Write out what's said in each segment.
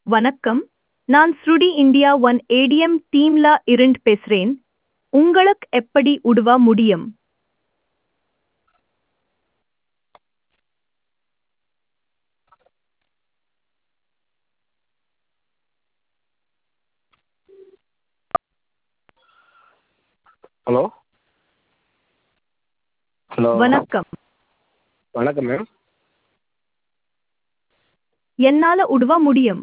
வணக்கம் நான் ஸ்ருடி இந்தியா ஒன் ஏடிஎம் டீம்ல இருந்து பேசுறேன் உங்களுக்கு எப்படி உதவ முடியும் ஹலோ ஹலோ வணக்கம் வணக்கம் மேம் என்னால உதவ முடியும்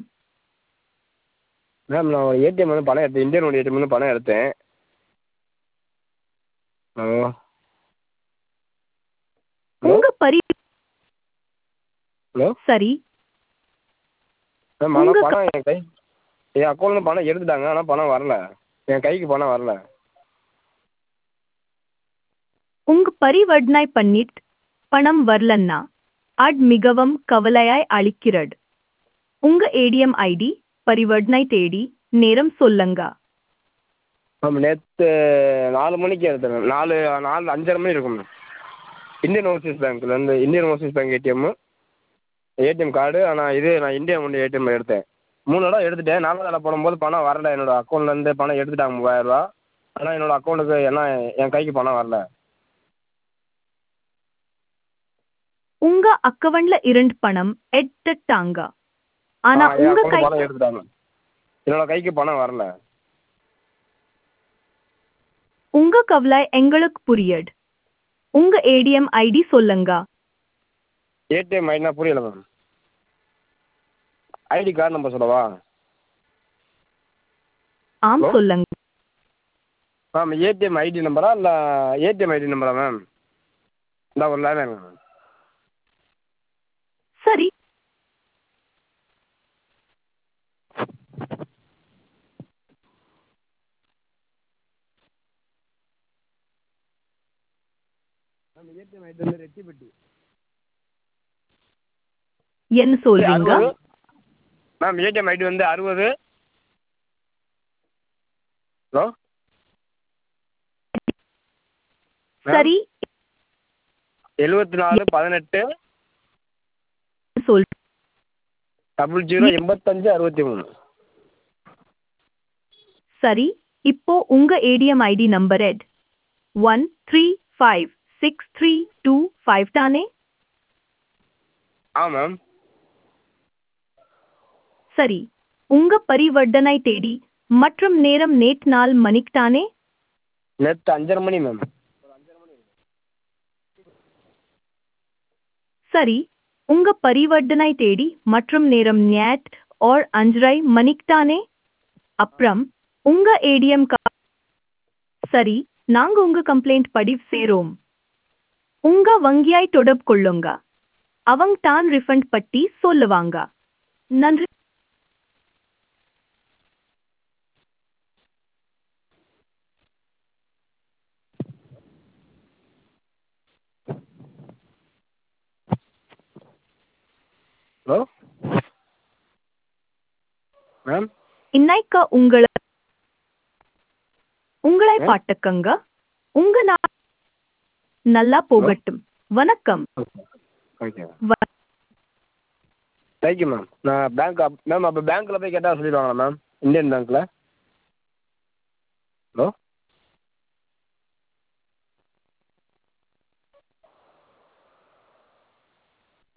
மேம் நான் ஏடிஎம் வந்து பணம் எடுத்தேன் இந்தியன் ஒன் ஏடிஎம் வந்து பணம் எடுத்தேன் ஹலோ ஹலோ உங்க பரி ஹலோ சரி மேம் ஆனால் உங்க பணம் என் கை என் அக்கௌண்ட்லேருந்து பணம் எடுத்துட்டாங்க ஆனால் பணம் வரல என் கைக்கு பணம் வரல உங்க பரிவர்த்தனை பண்ணிட்டு பணம் வரலன்னா அது மிகவும் கவலையாய் அளிக்கிறது உங்க ஏடிஎம் ஐடி பரிவர்த்தனை தேடி நேரம் சொல்லுங்க மேம் நேற்று நாலு மணிக்கு எடுத்தேன் மேம் நாலு நாலு அஞ்சரை மணி இருக்கும் மேம் இந்தியன் ஓவர்சீஸ் பேங்க்லேருந்து Indian overseas bank ATM ATM card ஆனால் இது நான் இந்தியன் ஒன் ஏடிஎம் எடுத்தேன் மூணு தடவை எடுத்துட்டேன் நாலாவது தடவை போடும்போது பணம் வரல என்னோடய அக்கௌண்ட்லேருந்து பணம் எடுத்துட்டாங்க மூவாயிரரூவா ஆனால் என்னோடய அக்கௌண்ட்டுக்கு என்ன என் கைக்கு பணம் வரல உங்க அக்கவுண்ட்ல இருந்து பணம் எடுத்துட்டாங்க ஆனா ஆ, என் உங்க account கை பணம் எடுத்துட்டாங்க என்னோட கைக்கு பணம் வரல உங்க கவலை எங்களுக்கு புரியுது உங்க ஏடிஎம் ஐடி சொல்லுங்க ஏடிஎம் ஐடினா புரியல மேம் ஐடி கார்டு நம்பர் சொல்லவா ஆம் Hello? சொல்லுங்க மேம் ஏடிஎம் ஐடி நம்பரா இல்லை ஏடிஎம் ஐடி நம்பரா மேம் இந்த ஒரு லைன் மேம் சரி மேம் ஏடிஎம் ஐடி வந்து ரெட்டிப்பட்டி என்ன சொல்றீங்க அறுபது மேம் ஏடிஎம் ஐடி வந்து அறுபது ஹலோ சரி எழுபத்தி நாலு பதினெட்டு சொல் டபுள் ஜீரோ எண்பத்தஞ்சு அறுபத்தி மூணு சரி இப்போ உங்க ATM ID number eight one three five six three two five தானே ஆ மேம் சரி உங்க பரிவர்த்தனை தேடி மற்றும் நேரம் நேட் நாள் மணிக்கு தானே நேற்று அஞ்சரை மணி மேம் சரி உங்க பரிவர்த்தனை தேடி மற்றும் நேரம் நேட் or அஞ்சரை மணிக்கு தானே அப்புறம் உங்க ஏடிஎம் சரி நாங்க உங்க கம்ப்ளைண்ட் பதிவு செய்றோம் உங்க வங்கியாய் தொடர்பு கொள்ளுங்க அவங்க தான் ரிஃபண்ட் பட்டி சொல்லுவாங்க நன்றி ஹலோ மேம் இன்னைக்கு உங்களை உங்களை ஆ? பாட்டுக்கங்க உங்க நா நல்லா போகட்டும் வணக்கம் ஓகே வ- தேங்க்யூ மேம் நான் பேங்க் மேம் அப்போ பேங்க்கில் போய் கேட்டால் சொல்லிடுவாங்களா மேம் இந்தியன் பேங்க்கில் ஹலோ